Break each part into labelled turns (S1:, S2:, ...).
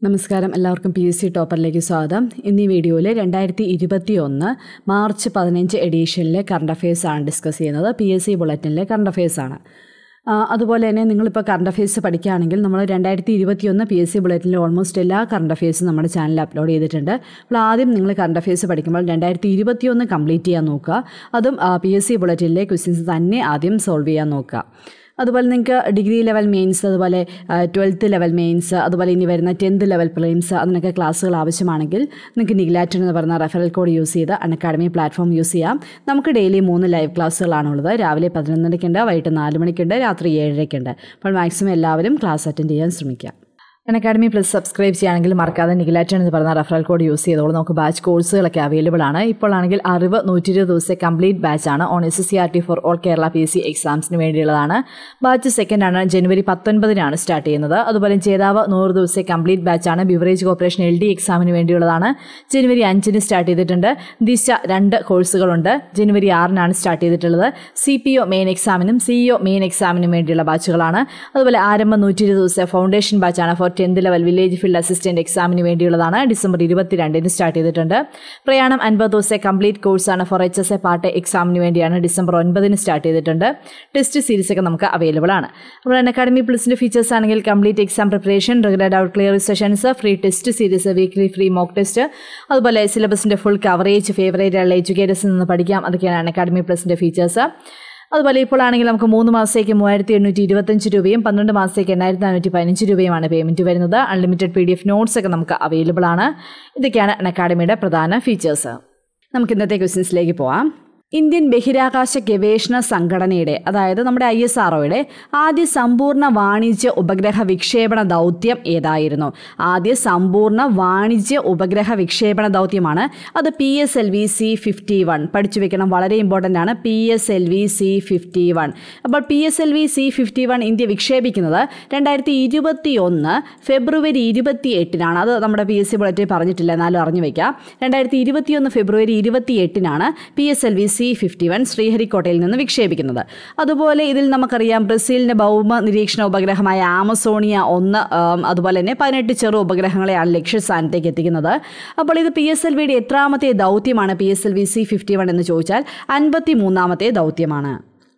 S1: നമസ്കാരം എല്ലാവർക്കും P S C ടോപ്പറിലേക്ക് സ്വാഗതം ഇന്ന് ഈ വീഡിയോയിൽ രണ്ടായിരത്തി ഇരുപത്തി ഒന്ന് മാർച്ച് പതിനഞ്ച് എഡീഷനിലെ കറണ്ട് അഫയേഴ്സ് ആണ് ഡിസ്കസ് ചെയ്യുന്നത് പി എസ് സി ബുള്ളറ്റിനിലെ കറണ്ട് അഫയേഴ്സ് ആണ് ആ, അതുപോലെ തന്നെ നിങ്ങളിപ്പോൾ കറണ്ട് അഫയേഴ്സ് പഠിക്കുകയാണെങ്കിൽ നമ്മൾ രണ്ടായിരത്തി ഇരുപത്തി ഒന്ന് പി എസ് സി ബുള്ളറ്റിനിൽ ഓൾമോസ്റ്റ് എല്ലാ കറണ്ട് അഫയേഴ്സും നമ്മുടെ ചാനലിൽ അപ്ലോഡ് ചെയ്തിട്ടുണ്ട് അപ്പോൾ ആദ്യം നിങ്ങൾ കറണ്ട് അഫയേഴ്സ് പഠിക്കുമ്പോൾ രണ്ടായിരത്തി ഇരുപത്തി ഒന്ന് കംപ്ലീറ്റ് ചെയ്യാൻ നോക്കുക അതും പി എസ് സി ബുള്ളറ്റിനിലെ ക്വസ്റ്റ്യൻസ് തന്നെ ആദ്യം സോൾവ് ചെയ്യാൻ നോക്കുക അതുപോലെ നിങ്ങൾക്ക് ഡിഗ്രി ലെവൽ മെയിൻസ് അതുപോലെ ട്വൽത്ത് ലെവൽ മെയിൻസ് അതുപോലെ ഇനി വരുന്ന ടെൻത്ത് ലെവൽ പ്രിലിംസ് അതിനൊക്കെ ക്ലാസ്സുകൾ ആവശ്യമാണെങ്കിൽ നിങ്ങൾക്ക് നിഗ്ലാറ്റൻ എന്ന് പറയുന്ന റെഫറൽ കോഡ് യൂസ് ചെയ്ത് അക്കാഡമി പ്ലാറ്റ്ഫോം യൂസ് ചെയ്യാം നമുക്ക് ഡെയിലി മൂന്ന് ലൈവ് ക്ലാസ്സുകളാണുള്ളത് രാവിലെ പതിനൊന്നരയ്ക്കുണ്ട് വൈകിട്ട് നാല് മണിക്കുണ്ട് രാത്രി ഏഴരയ്ക്കുണ്ട് അപ്പോൾ മാക്സിമം എല്ലാവരും ക്ലാസ് അറ്റൻഡ് ചെയ്യാൻ ശ്രമിക്കുക അക്കാഡമി പ്ലസ് സബ്സ്ക്രൈബ് ചെയ്യുകയാണെങ്കിൽ മറക്കാതെ നിഗലാറ്റൻ എന്ന് പറയുന്ന റെഫറൽ കോഡ് യൂസ് ചെയ്തോളൂ നമുക്ക് ബാച്ച് കോഴ്സുകളൊക്കെ അവൈലബിൾ ആണ് ഇപ്പോൾ ആണെങ്കിൽ അറിവ് നൂറ്റി ഇരുപത് ദിവസത്തെ കംപ്ലീറ്റ് ബാച്ച് ആണ് on S S C R T for all Kerala P S C എക്സാംസിന് വേണ്ടിയുള്ളതാണ് ബാച്ച് സെക്കൻഡ് ആണ് ജനുവരി പത്തൊൻപതിനാണ് സ്റ്റാർട്ട് ചെയ്യുന്നത് അതുപോലെ ജേതാവ് നൂറ് ദിവസത്തെ കംപ്ലീറ്റ് ബാച്ച് ആണ് ബിവറേജ് കോർപ്പറേഷൻ എൽ ഡി എക്സാമിന് വേണ്ടിയുള്ളതാണ് ജനുവരി അഞ്ചിന് സ്റ്റാർട്ട് ചെയ്തിട്ടുണ്ട് ദിശ രണ്ട് കോഴ്സുകളുണ്ട് ജനുവരി ആറിനാണ് സ്റ്റാർട്ട് ചെയ്തിട്ടുള്ളത് സി പി ഒ മെയിൻ എക്സാമിനും സി ഒ മെയിൻ എക്സാമിനും വേണ്ടിയുള്ള ബാച്ചുകളാണ് അതുപോലെ ആരംഭം നൂറ്റി ഇരുപത് ദിവസത്തെ ഫൗണ്ടേഷൻ ബാച്ചാണ് for tenth level village field assistant എക്സാമിന് വേണ്ടിയുള്ളതാണ് ഡിസംബർ ഇരുപത്തിരണ്ടിന് സ്റ്റാർട്ട് ചെയ്തിട്ടുണ്ട് പ്രയാണം അൻപത് ദിവസത്തെ കംപ്ലീറ്റ് കോഴ്സാണ് for H S A part എക്സാമിന് വേണ്ടിയാണ് ഡിസംബർ ഒൻപതിന് സ്റ്റാർട്ട് ചെയ്തിട്ടുണ്ട് ടെസ്റ്റ് സീരീസ് ഒക്കെ നമുക്ക് അവൈലബിൾ ആണ് അപ്പോൾ അക്കാഡമി പ്ലസിൻ്റെ ഫീച്ചേഴ്സ് ആണെങ്കിൽ complete exam preparation regular doubt clear sessions free test series weekly free mock test അതുപോലെ സിലബസിൻ്റെ ഫുൾ കവറേജ് ഫേവറേറ്റ് ആയുള്ള എഡ്യൂക്കേറ്റേഴ്സിൽ നിന്ന് പഠിക്കാം അതൊക്കെയാണ് അക്കാഡമി പ്ലസിൻ്റെ ഫീച്ചേഴ്സ് അതുപോലെ ഇപ്പോൾ ആണെങ്കിൽ നമുക്ക് മൂന്ന് മാസത്തേക്ക് മൂവായിരത്തി എണ്ണൂറ്റി ഇരുപത്തഞ്ച് രൂപയും പന്ത്രണ്ട് മാസത്തേക്ക് എണ്ണായിരത്തി നാനൂറ്റി പതിനഞ്ച് രൂപയുമാണ് പേയ്മെൻറ്റ് വരുന്നത് unlimited P D F notes ഒക്കെ നമുക്ക് അവൈലബിൾ ആണ് ഇതൊക്കെയാണ് അക്കാഡമിയുടെ പ്രധാന ഫീച്ചേഴ്സ് നമുക്ക് ഇന്നത്തെ ക്വസ്റ്റ്യൻസിലേക്ക് പോവാം ഇന്ത്യൻ ബഹിരാകാശ ഗവേഷണ സംഘടനയുടെ അതായത് നമ്മുടെ ഐ എസ് ആർഒയുടെ ആദ്യ സമ്പൂർണ്ണ വാണിജ്യ ഉപഗ്രഹ വിക്ഷേപണ ദൗത്യം ഏതായിരുന്നു ആദ്യ സമ്പൂർണ്ണ വാണിജ്യ ഉപഗ്രഹ വിക്ഷേപണ ദൗത്യമാണ് അത് P S L V C fifty one പഠിച്ചു വെക്കണം വളരെ ഇമ്പോർട്ടൻ്റ് ആണ് P S L V C fifty one അപ്പോൾ P S L V C fifty one India വിക്ഷേപിക്കുന്നത് രണ്ടായിരത്തി ഇരുപത്തി ഒന്ന് ഫെബ്രുവരി ഇരുപത്തി എട്ടിനാണ് അത് നമ്മുടെ പി എസ് സി ബുള്ളറ്റിൽ പറഞ്ഞിട്ടില്ല എന്നാലും അറിഞ്ഞു വയ്ക്കാം രണ്ടായിരത്തി ഇരുപത്തിയൊന്ന് ഫെബ്രുവരി ഇരുപത്തി എട്ടിനാണ് P S L V C fifty one ശ്രീഹരിക്കോട്ടയിൽ നിന്ന് വിക്ഷേപിക്കുന്നത് അതുപോലെ ഇതിൽ നമുക്കറിയാം ബ്രസീലിൻ്റെ ഭൗമ നിരീക്ഷണ ഉപഗ്രഹമായ ആമസോണിയ ഒന്ന് ആം, അതുപോലെ തന്നെ പതിനെട്ട് ചെറു ഉപഗ്രഹങ്ങളെയാണ് ലക്ഷ്യസ്ഥാനത്തേക്ക് എത്തിക്കുന്നത് അപ്പോൾ ഇത് പി എസ് എൽ വിയുടെ എത്രാമത്തെ ദൗത്യമാണ് P S L V C fifty one എന്ന് ചോദിച്ചാൽ അൻപത്തി മൂന്നാമത്തെ ദൗത്യമാണ്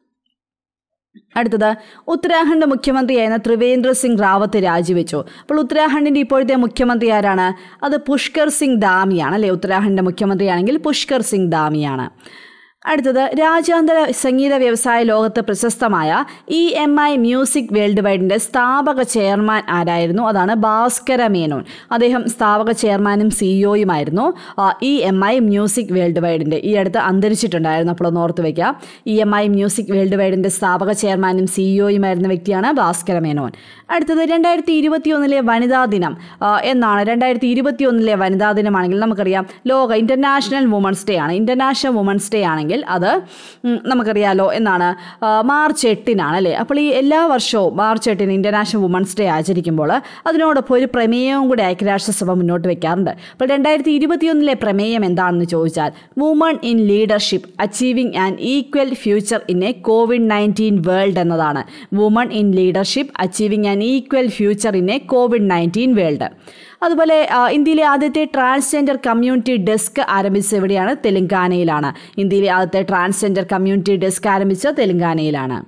S1: അടുത്തത് ഉത്തരാഖണ്ഡ് മുഖ്യമന്ത്രിയായിരുന്ന ത്രിവേന്ദ്ര സിംഗ് റാവത്ത് രാജിവെച്ചു അപ്പോൾ ഉത്തരാഖണ്ഡിൻ്റെ ഇപ്പോഴത്തെ മുഖ്യമന്ത്രി ആരാണ് അത് പുഷ്കർ സിംഗ് ധാമിയാണ് അല്ലേ ഉത്തരാഖണ്ഡിൻ്റെ മുഖ്യമന്ത്രിയാണെങ്കിൽ പുഷ്കർ സിംഗ് ധാമിയാണ് അടുത്തത് രാജ്യാന്തര സംഗീത വ്യവസായ ലോകത്ത് പ്രശസ്തമായ E M I music world വൈഡിൻ്റെ സ്ഥാപക ചെയർമാൻ ആരായിരുന്നു അതാണ് ഭാസ്കര മേനോൻ അദ്ദേഹം സ്ഥാപക ചെയർമാനും സിഇഒയുമായിരുന്നു E M I music world വൈഡിൻ്റെ ഈ അടുത്ത് അന്തരിച്ചിട്ടുണ്ടായിരുന്നു അപ്പോൾ ഒന്ന് ഓർത്ത് വയ്ക്കാം E M I music world വൈഡിൻ്റെ സ്ഥാപക ചെയർമാനും സിഇഒയുമായിരുന്ന വ്യക്തിയാണ് ഭാസ്കര മേനോൻ അടുത്തത് രണ്ടായിരത്തി ഇരുപത്തി ഒന്നിലെ വനിതാ ദിനം ആ, എന്നാണ് രണ്ടായിരത്തി ഇരുപത്തി ഒന്നിലെ വനിതാ ദിനമാണെങ്കിൽ നമുക്കറിയാം ലോക ഇൻ്റർനാഷണൽ വുമൺസ് ഡേ ആണ് ഇൻ്റർനാഷണൽ വുമൺസ് ഡേ ആണെങ്കിൽ അത് ഉം, നമുക്കറിയാലോ എന്നാണ് ആ, മാർച്ച് എട്ടിനാണ് അല്ലേ അപ്പോൾ ഈ എല്ലാ വർഷവും മാർച്ച് എട്ടിന് ഇൻ്റർനാഷണൽ വുമൺസ് ഡേ ആചരിക്കുമ്പോൾ അതിനോടൊപ്പം ഒരു പ്രമേയവും കൂടി ഐക്യരാഷ്ട്രസഭ മുന്നോട്ട് വെക്കാറുണ്ട് അപ്പോൾ രണ്ടായിരത്തി ഇരുപത്തിയൊന്നിലെ പ്രമേയം എന്താണെന്ന് ചോദിച്ചാൽ women in leadership achieving and equal future in a covid nineteen world എന്നതാണ് women in leadership achieving and equal future in a covid nineteen world അതുപോലെ ആ, ഇന്ത്യയിലെ ആദ്യത്തെ ട്രാൻസ്ജെൻഡർ കമ്മ്യൂണിറ്റി ഡെസ്ക് ആരംഭിച്ചത് എവിടെയാണ് തെലങ്കാനയിലാണ് ഇന്ത്യയിലെ ആദ്യത്തെ ട്രാൻസ്ജെൻഡർ കമ്മ്യൂണിറ്റി ഡെസ്ക് ആരംഭിച്ചത് തെലങ്കാനയിലാണ്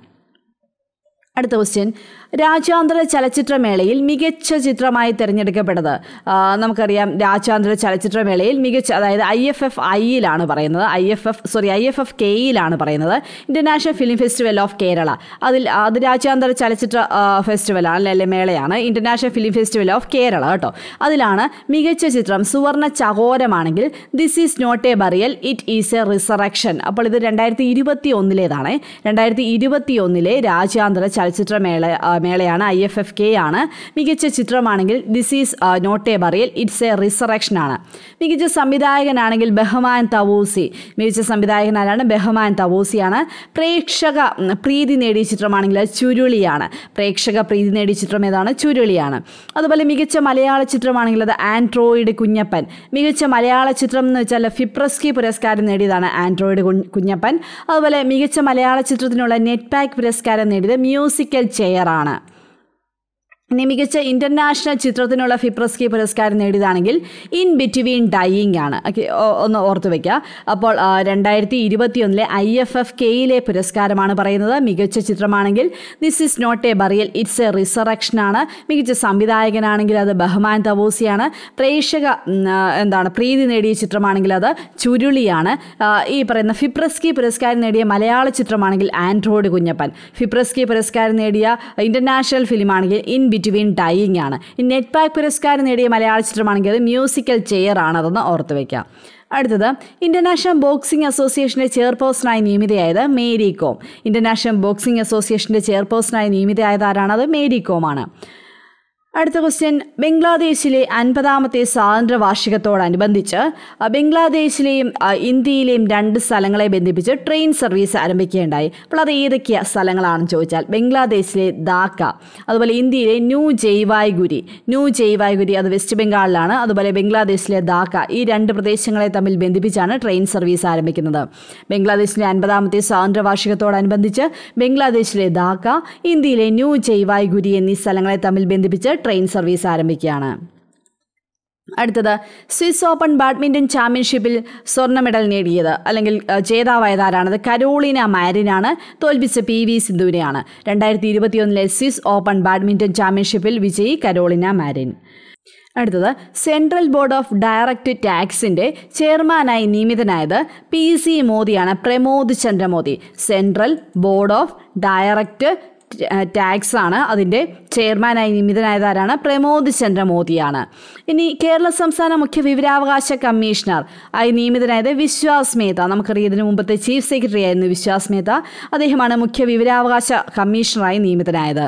S1: അടുത്ത ക്വസ്റ്റ്യൻ രാജ്യാന്തര ചലച്ചിത്രമേളയിൽ മികച്ച ചിത്രമായി തിരഞ്ഞെടുക്കപ്പെട്ടത് ആ, നമുക്കറിയാം രാജ്യാന്തര ചലച്ചിത്രമേളയിൽ മികച്ച അതായത് ഐ എഫ് എഫ് ഐയിലാണ് പറയുന്നത് I F F sorry I F F കെയിലാണ് പറയുന്നത് international film festival of Kerala അതിൽ അത് രാജ്യാന്തര ചലച്ചിത്ര ആ, ഫെസ്റ്റിവലാണ് അല്ലെ അല്ലെ മേളയാണ് international film festival of Kerala കേട്ടോ അതിലാണ് മികച്ച ചിത്രം സുവർണ ചകോരമാണെങ്കിൽ this is not a burial it is a resurrection അപ്പോൾ ഇത് രണ്ടായിരത്തി ഇരുപത്തി ഒന്നിലേതാണ് രണ്ടായിരത്തി ഇരുപത്തി ഒന്നിലെ രാജ്യാന്തര ചലച്ചിത്ര മേള ആ, മേളയാണ് ഐ എഫ് എഫ് കെ ആണ് മികച്ച ചിത്രമാണെങ്കിൽ this is not a burial it's a resurrection ആണ് മികച്ച സംവിധായകനാണെങ്കിൽ ബഹ്മാൻ തവൂസി മികച്ച സംവിധായകൻ ആരാണ് ബഹ്മാൻ തവൂസിയാണ് പ്രേക്ഷക ഉം, പ്രീതി നേടിയ ചിത്രമാണെങ്കിൽ അത് ചുരുളിയാണ് പ്രേക്ഷക പ്രീതി നേടിയ ചിത്രം ഏതാണ് ചുരുളിയാണ് അതുപോലെ മികച്ച മലയാള ചിത്രമാണെങ്കിൽ അത് ആൻഡ്രോയിഡ് കുഞ്ഞപ്പൻ മികച്ച മലയാള ചിത്രം എന്ന് വെച്ചാൽ ഫിപ്രസ്കി പുരസ്കാരം നേടിയതാണ് ആൻഡ്രോയിഡ് കുഞ്ഞ്- കുഞ്ഞപ്പൻ അതുപോലെ മികച്ച മലയാള ചിത്രത്തിനുള്ള നെറ്റ് പാക്ക് പുരസ്കാരം നേടിയത് മ്യൂസിക്കൽ ചെയർ ആണ് ഇനി മികച്ച ഇന്റർനാഷണൽ ചിത്രത്തിനുള്ള ഫിപ്രസ്കി പുരസ്കാരം നേടിയതാണെങ്കിൽ ഇൻ ബിറ്റ്വീൻ ഡൈയിങ് ആണ് ഓക്കെ ഒന്ന് ഓർത്ത് വെക്കുക അപ്പോൾ ആ, രണ്ടായിരത്തി ഇരുപത്തിയൊന്നിലെ ഐ എഫ് എഫ് കെയിലെ പുരസ്കാരമാണ് പറയുന്നത് മികച്ച ചിത്രമാണെങ്കിൽ this is not a burial it's a resurrection ആണ് മികച്ച സംവിധായകനാണെങ്കിൽ അത് ബഹ്മാൻ തവൂസിയാണ് പ്രേക്ഷക ഉം, ആ, എന്താണ് പ്രീതി നേടിയ ചിത്രമാണെങ്കിൽ അത് ചുരുളിയാണ് ആ, ഈ പറയുന്ന ഫിപ്രസ്കി പുരസ്കാരം നേടിയ മലയാള ചിത്രമാണെങ്കിൽ ആൻഡ്രോയിഡ് കുഞ്ഞപ്പൻ ഫിപ്രസ്കി പുരസ്കാരം നേടിയ ഇന്റർനാഷണൽ ഫിലിമാണെങ്കിൽ ഇൻ ബിറ്റ്വീൻ ഡൈയിങ് ആണ് ഈ നെറ്റ് പാക്ക് പുരസ്കാരം നേടിയ മലയാള ചിത്രമാണെങ്കിൽ അത് മ്യൂസിക്കൽ ചെയർ ആണ് അതൊന്ന് ഓർത്ത് വയ്ക്കാം അടുത്തത് ഇന്റർനാഷണൽ ബോക്സിംഗ് അസോസിയേഷന്റെ ചെയർപേഴ്സണായി നിയമിതയായത് മേരി കോം ഇന്റർനാഷണൽ ബോക്സിംഗ് അസോസിയേഷന്റെ ചെയർപേഴ്സണായി നിയമിതയായത് ആരാണ് അത് മേരി കോം ആണ് അടുത്ത ക്വസ്റ്റ്യൻ ബംഗ്ലാദേശിലെ അൻപതാമത്തെ സ്വാതന്ത്ര്യ വാർഷികത്തോടനുബന്ധിച്ച് അ, ബംഗ്ലാദേശിലെയും അ, ഇന്ത്യയിലെയും രണ്ട് സ്ഥലങ്ങളെ ബന്ധിപ്പിച്ച് ട്രെയിൻ സർവീസ് ആരംഭിക്കുകയുണ്ടായി അപ്പോൾ അത് ഏതൊക്കെയാ സ്ഥലങ്ങളാണെന്ന് ചോദിച്ചാൽ ബംഗ്ലാദേശിലെ ധാക്ക അതുപോലെ ഇന്ത്യയിലെ ന്യൂ ജയ്വായ്ഗുരി ന്യൂ ജയ്വായ്ഗുരി അത് വെസ്റ്റ് ബംഗാളിലാണ് അതുപോലെ ബംഗ്ലാദേശിലെ ധാക്ക ഈ രണ്ട് പ്രദേശങ്ങളെ തമ്മിൽ ബന്ധിപ്പിച്ചാണ് ട്രെയിൻ സർവീസ് ആരംഭിക്കുന്നത് ബംഗ്ലാദേശിലെ അൻപതാമത്തെ സ്വാതന്ത്ര്യ വാർഷികത്തോടനുബന്ധിച്ച് ബംഗ്ലാദേശിലെ ധാക്ക ഇന്ത്യയിലെ ന്യൂ ജയ്വായ്ഗുരി എന്നീ സ്ഥലങ്ങളെ തമ്മിൽ ബന്ധിപ്പിച്ച് ട്രെയിൻ സർവീസ് ആരംഭിക്കുകയാണ് അടുത്തത് സ്വിസ് ഓപ്പൺ ബാഡ്മിൻ്റൺ ചാമ്പ്യൻഷിപ്പിൽ സ്വർണ്ണ മെഡൽ നേടിയത് അല്ലെങ്കിൽ അഹ്, ജേതാവായത് ആരാണത് കരോളിന മാരിനാണ് തോൽപ്പിച്ച പി വി സിന്ധുവിനെയാണ് രണ്ടായിരത്തി ഇരുപത്തിയൊന്നിലെ സ്വിസ് ഓപ്പൺ ബാഡ്മിൻ്റൺ ചാമ്പ്യൻഷിപ്പിൽ വിജയി കരോളിന മാരിൻ അടുത്തത് സെൻട്രൽ ബോർഡ് ഓഫ് ഡയറക്റ്റ് ടാക്സിന്റെ ചെയർമാനായി നിയമിതനായത് പി സി മോദിയാണ് Pramod Chandra Modi central board of direct tax ആണ് അതിൻ്റെ ചെയർമാനായി നിയമിതനായത് ആരാണ് പ്രമോദ് ചന്ദ്ര മോദിയാണ് ഇനി കേരള സംസ്ഥാന മുഖ്യ വിവരാവകാശ കമ്മീഷണർ ആയി നിയമിതനായത് വിശ്വാസ് മേത്ത നമുക്കറിയാം ഇതിനു മുമ്പത്തെ ചീഫ് സെക്രട്ടറി ആയിരുന്നു വിശ്വാസ് മേത്ത അദ്ദേഹമാണ് മുഖ്യ വിവരാവകാശ കമ്മീഷണറായി നിയമിതനായത്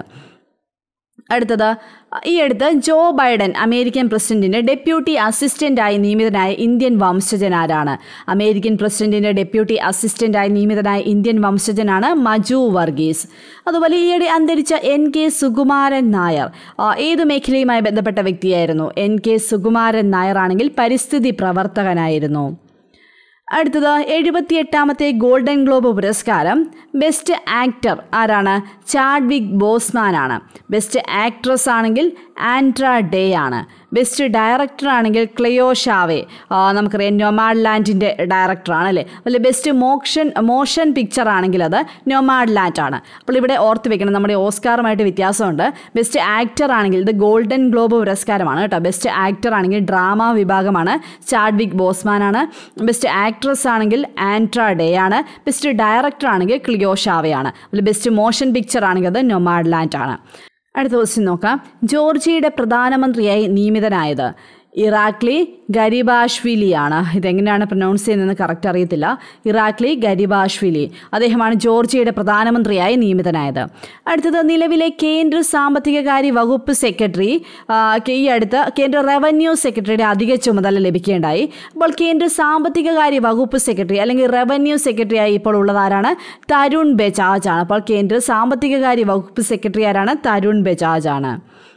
S1: അടുത്തത് ഈ അടുത്ത് ജോ ബൈഡൻ അമേരിക്കൻ പ്രസിഡന്റിന്റെ ഡെപ്യൂട്ടി അസിസ്റ്റന്റായി നിയമിതനായ ഇന്ത്യൻ വംശജനാരാണ് അമേരിക്കൻ പ്രസിഡന്റിന്റെ ഡെപ്യൂട്ടി അസിസ്റ്റന്റായി നിയമിതനായ ഇന്ത്യൻ വംശജനാണ് മജു വർഗീസ് അതുപോലെ ഈയിടെ അന്തരിച്ച എൻ കെ സുകുമാരൻ നായർ ആ, ഏത് മേഖലയുമായി ബന്ധപ്പെട്ട വ്യക്തിയായിരുന്നു എൻ കെ സുകുമാരൻ നായർ ആണെങ്കിൽ പരിസ്ഥിതി പ്രവർത്തകനായിരുന്നു അടുത്തത് എഴുപത്തിയെട്ടാമത്തെ ഗോൾഡൻ ഗ്ലോബ് പുരസ്കാരം ബെസ്റ്റ് ആക്ടർ ആരാണ് ചാഡ്വിക് ബോസ്മാൻ ആണ് ബെസ്റ്റ് ആക്ട്രസ് ആണെങ്കിൽ ആൻഡ്ര ഡേ ആണ് ബെസ്റ്റ് ഡയറക്ടർ ആണെങ്കിൽ ക്ലിയോ ഷാവെ ആ, നമുക്കറിയാം നൊമാഡ് ലാൻഡിൻ്റെ ഡയറക്ടറാണ് അല്ലേ അതുപോലെ ബെസ്റ്റ് മോഷൻ മോഷൻ പിക്ചർ ആണെങ്കിൽ അത് നൊമാഡ് ലാൻഡ് ആണ് അപ്പോൾ ഇവിടെ ഓർത്ത് വെക്കണം നമ്മുടെ ഓസ്കാറുമായിട്ട് വ്യത്യാസമുണ്ട് ബെസ്റ്റ് ആക്ടർ ആണെങ്കിൽ ഇത് ഗോൾഡൻ ഗ്ലോബ് പുരസ്കാരമാണ് കേട്ടോ ബെസ്റ്റ് ആക്ടർ ആണെങ്കിൽ ഡ്രാമ വിഭാഗമാണ് ചാഡ്വിക് ബോസ്മാൻ ആണ് ബെസ്റ്റ് ആക്ട്രസ് ആണെങ്കിൽ ആൻട്ര ഡേ ആണ് ബെസ്റ്റ് ഡയറക്ടർ ആണെങ്കിൽ ക്ലിയോ ഷാവയാണ് അതുപോലെ ബെസ്റ്റ് മോഷൻ പിക്ചർ ആണെങ്കിൽ അത് നൊമാഡ് ലാൻഡ് ആണ് അടുത്ത ക്വസ്റ്റ്യൻ നോക്കാം ജോർജിയയുടെ പ്രധാനമന്ത്രിയായി നിയമിതനായത് ഇറാഖ്ലി ഗരിബാഷ്വിലിയാണ് ഇതെങ്ങനെയാണ് പ്രൊനൗൺസ് ചെയ്യുന്നതെന്ന് കറക്റ്റ് അറിയത്തില്ല ഇറാഖ്ലി ഗരിബാഷ്വിലി അദ്ദേഹമാണ് ജോർജിയയുടെ പ്രധാനമന്ത്രിയായി നിയമിതനായത് അടുത്തത് നിലവിലെ കേന്ദ്ര സാമ്പത്തികകാര്യ വകുപ്പ് സെക്രട്ടറി ആ, ഈ അടുത്ത് കേന്ദ്ര റവന്യൂ സെക്രട്ടറിയുടെ അധിക ചുമതല ലഭിക്കുകയുണ്ടായി അപ്പോൾ കേന്ദ്ര സാമ്പത്തികകാര്യ വകുപ്പ് സെക്രട്ടറി അല്ലെങ്കിൽ റവന്യൂ സെക്രട്ടറി ആയി ഇപ്പോൾ ഉള്ളത് ആരാണ് തരുൺ ബജാജ് ആണ് അപ്പോൾ കേന്ദ്ര സാമ്പത്തികകാര്യ വകുപ്പ് സെക്രട്ടറി ആരാണ് തരുൺ ബജാജ് ആണ്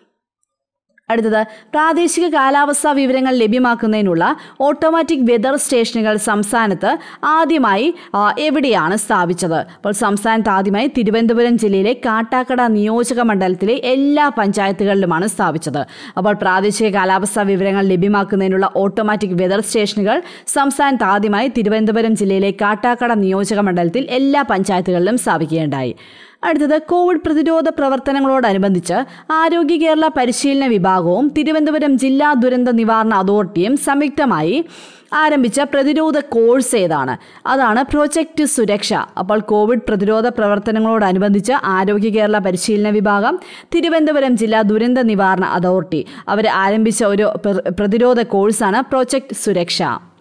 S1: അടുത്തത് പ്രാദേശിക കാലാവസ്ഥാ വിവരങ്ങൾ ലഭ്യമാക്കുന്നതിനുള്ള ഓട്ടോമാറ്റിക് വെതർ സ്റ്റേഷനുകൾ സംസ്ഥാനത്ത് ആദ്യമായി ആ, എവിടെയാണ് സ്ഥാപിച്ചത് അപ്പോൾ സംസ്ഥാനത്ത് ആദ്യമായി തിരുവനന്തപുരം ജില്ലയിലെ കാട്ടാക്കട നിയോജക മണ്ഡലത്തിലെ എല്ലാ പഞ്ചായത്തുകളിലുമാണ് സ്ഥാപിച്ചത് അപ്പോൾ പ്രാദേശിക കാലാവസ്ഥാ വിവരങ്ങൾ ലഭ്യമാക്കുന്നതിനുള്ള ഓട്ടോമാറ്റിക് വെതർ സ്റ്റേഷനുകൾ സംസ്ഥാനത്ത് ആദ്യമായി തിരുവനന്തപുരം ജില്ലയിലെ കാട്ടാക്കട നിയോജക മണ്ഡലത്തിൽ എല്ലാ പഞ്ചായത്തുകളിലും സ്ഥാപിക്കുകയുണ്ടായി അടുത്തത് കോവിഡ് പ്രതിരോധ പ്രവർത്തനങ്ങളോടനുബന്ധിച്ച് ആരോഗ്യ കേരള പരിശീലന വിഭാഗവും തിരുവനന്തപുരം ജില്ലാ ദുരന്ത നിവാരണ അതോറിറ്റിയും സംയുക്തമായി ആരംഭിച്ച പ്രതിരോധ കോഴ്സ് ഏതാണ് അതാണ് പ്രൊജക്റ്റ് സുരക്ഷ അപ്പോൾ കോവിഡ് പ്രതിരോധ പ്രവർത്തനങ്ങളോടനുബന്ധിച്ച് ആരോഗ്യ കേരള പരിശീലന വിഭാഗം തിരുവനന്തപുരം ജില്ലാ ദുരന്ത നിവാരണ അതോറിറ്റി അവർ ആരംഭിച്ച ഒരു പ്ര- പ്രതിരോധ കോഴ്സാണ് പ്രൊജക്റ്റ് സുരക്ഷ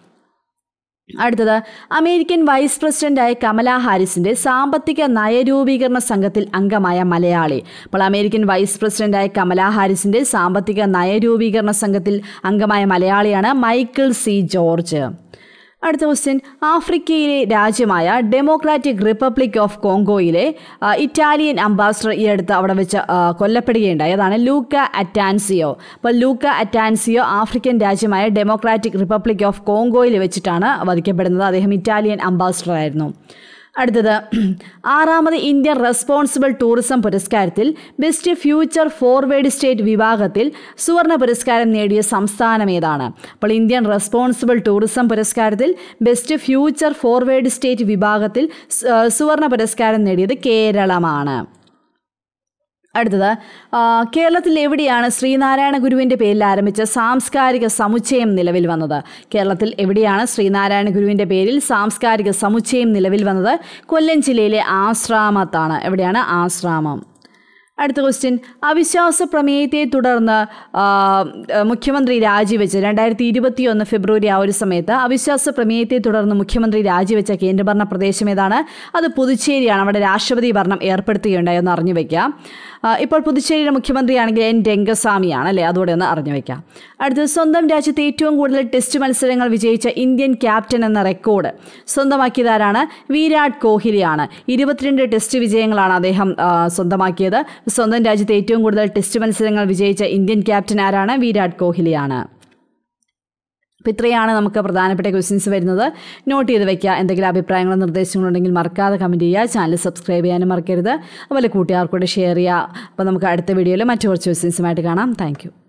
S1: അടുത്തത് അമേരിക്കൻ വൈസ് പ്രസിഡന്റായ കമല ഹാരിസിന്റെ സാമ്പത്തിക നയരൂപീകരണ സംഘത്തിൽ അംഗമായ മലയാളി അപ്പോൾ അമേരിക്കൻ വൈസ് പ്രസിഡന്റായ കമല ഹാരിസിന്റെ സാമ്പത്തിക നയരൂപീകരണ സംഘത്തിൽ അംഗമായ മലയാളിയാണ് മൈക്കിൾ സി ജോർജ് അടുത്ത ക്വസ്റ്റ്യൻ ആഫ്രിക്കയിലെ രാജ്യമായ ഡെമോക്രാറ്റിക് റിപ്പബ്ലിക് ഓഫ് കോങ്കോയിലെ ആ, ഇറ്റാലിയൻ അംബാസഡർ ഈ അടുത്ത് അവിടെ വെച്ച് ആ, കൊല്ലപ്പെടുകയുണ്ടായി അതാണ് ലൂക്ക അറ്റാൻസിയോ അപ്പോൾ ലൂക്ക അറ്റാൻസിയോ ആഫ്രിക്കൻ രാജ്യമായ ഡെമോക്രാറ്റിക് റിപ്പബ്ലിക് ഓഫ് കോങ്കോയിൽ വെച്ചിട്ടാണ് വധിക്കപ്പെടുന്നത് അദ്ദേഹം ഇറ്റാലിയൻ അംബാസഡർ ആയിരുന്നു അടുത്തത് ആറാമത് ഇന്ത്യൻ റെസ്പോൺസിബിൾ ടൂറിസം പുരസ്കാരത്തിൽ ബെസ്റ്റ് ഫ്യൂച്ചർ ഫോർവേഡ് സ്റ്റേറ്റ് വിഭാഗത്തിൽ സുവർണ പുരസ്കാരം നേടിയ സംസ്ഥാനം ഏതാണ് അപ്പോൾ ഇന്ത്യൻ റെസ്പോൺസിബിൾ ടൂറിസം പുരസ്കാരത്തിൽ ബെസ്റ്റ് ഫ്യൂച്ചർ ഫോർവേഡ് സ്റ്റേറ്റ് വിഭാഗത്തിൽ സ്- ആ, സുവർണ പുരസ്കാരം നേടിയത് കേരളമാണ് അടുത്തത് ആ, കേരളത്തിൽ എവിടെയാണ് ശ്രീനാരായണ ഗുരുവിൻ്റെ പേരിൽ ആരംഭിച്ച സാംസ്കാരിക സമുച്ചയം നിലവിൽ വന്നത് കേരളത്തിൽ എവിടെയാണ് ശ്രീനാരായണ ഗുരുവിൻ്റെ പേരിൽ സാംസ്കാരിക സമുച്ചയം നിലവിൽ വന്നത് കൊല്ലം ജില്ലയിലെ ആശ്രാമത്താണ് എവിടെയാണ് ആശ്രാമം അടുത്ത ക്വസ്റ്റ്യൻ അവിശ്വാസ പ്രമേയത്തെ തുടർന്ന് ആ, മുഖ്യമന്ത്രി രാജിവെച്ച് രണ്ടായിരത്തി ഇരുപത്തിയൊന്ന് ഫെബ്രുവരി ആ ഒരു സമയത്ത് അവിശ്വാസ പ്രമേയത്തെ തുടർന്ന് മുഖ്യമന്ത്രി രാജിവെച്ച കേന്ദ്രഭരണ പ്രദേശം ഏതാണ് അത് പുതുച്ചേരിയാണ് അവിടെ രാഷ്ട്രപതി ഭരണം ഏർപ്പെടുത്തുകയുണ്ടായി ഒന്ന് അറിഞ്ഞു വയ്ക്കാം ആ, ഇപ്പോൾ പുതുച്ചേരിയുടെ മുഖ്യമന്ത്രിയാണെങ്കിൽ എൻ രംഗസ്വാമിയാണ് അല്ലേ അതുകൂടെ ഒന്ന് അറിഞ്ഞു വയ്ക്കാം അടുത്തത് സ്വന്തം രാജ്യത്ത് ഏറ്റവും കൂടുതൽ ടെസ്റ്റ് മത്സരങ്ങൾ വിജയിച്ച ഇന്ത്യൻ ക്യാപ്റ്റൻ എന്ന റെക്കോർഡ് സ്വന്തമാക്കിയതാരാണ് വിരാട് കോഹ്ലിയാണ് ഇരുപത്തിരണ്ട് ടെസ്റ്റ് വിജയങ്ങളാണ് അദ്ദേഹം ആ, സ്വന്തമാക്കിയത് സ്വന്തം രാജ്യത്ത് ഏറ്റവും കൂടുതൽ ടെസ്റ്റ് മത്സരങ്ങൾ വിജയിച്ച ഇന്ത്യൻ ക്യാപ്റ്റൻ ആരാണ് വിരാട് കോഹ്ലിയാണ് അപ്പോൾ ഇത്രയാണ് നമുക്ക് പ്രധാനപ്പെട്ട ക്വസ്റ്റ്യൻസ് വരുന്നത് നോട്ട് ചെയ്ത് വെക്കുക എന്തെങ്കിലും അഭിപ്രായങ്ങളോ നിർദ്ദേശങ്ങളോ ഉണ്ടെങ്കിൽ മറക്കാതെ കമൻറ്റ് ചെയ്യുക ചാനൽ സബ്സ്ക്രൈബ് ചെയ്യാനും മറക്കരുത് അതുപോലെ കൂട്ടുകാർക്കൂടെ ഷെയർ ചെയ്യുക അപ്പോൾ നമുക്ക് അടുത്ത വീഡിയോയിൽ മറ്റു കുറച്ച് ക്വസ്റ്റ്യൻസുമായിട്ട് കാണാം താങ്ക്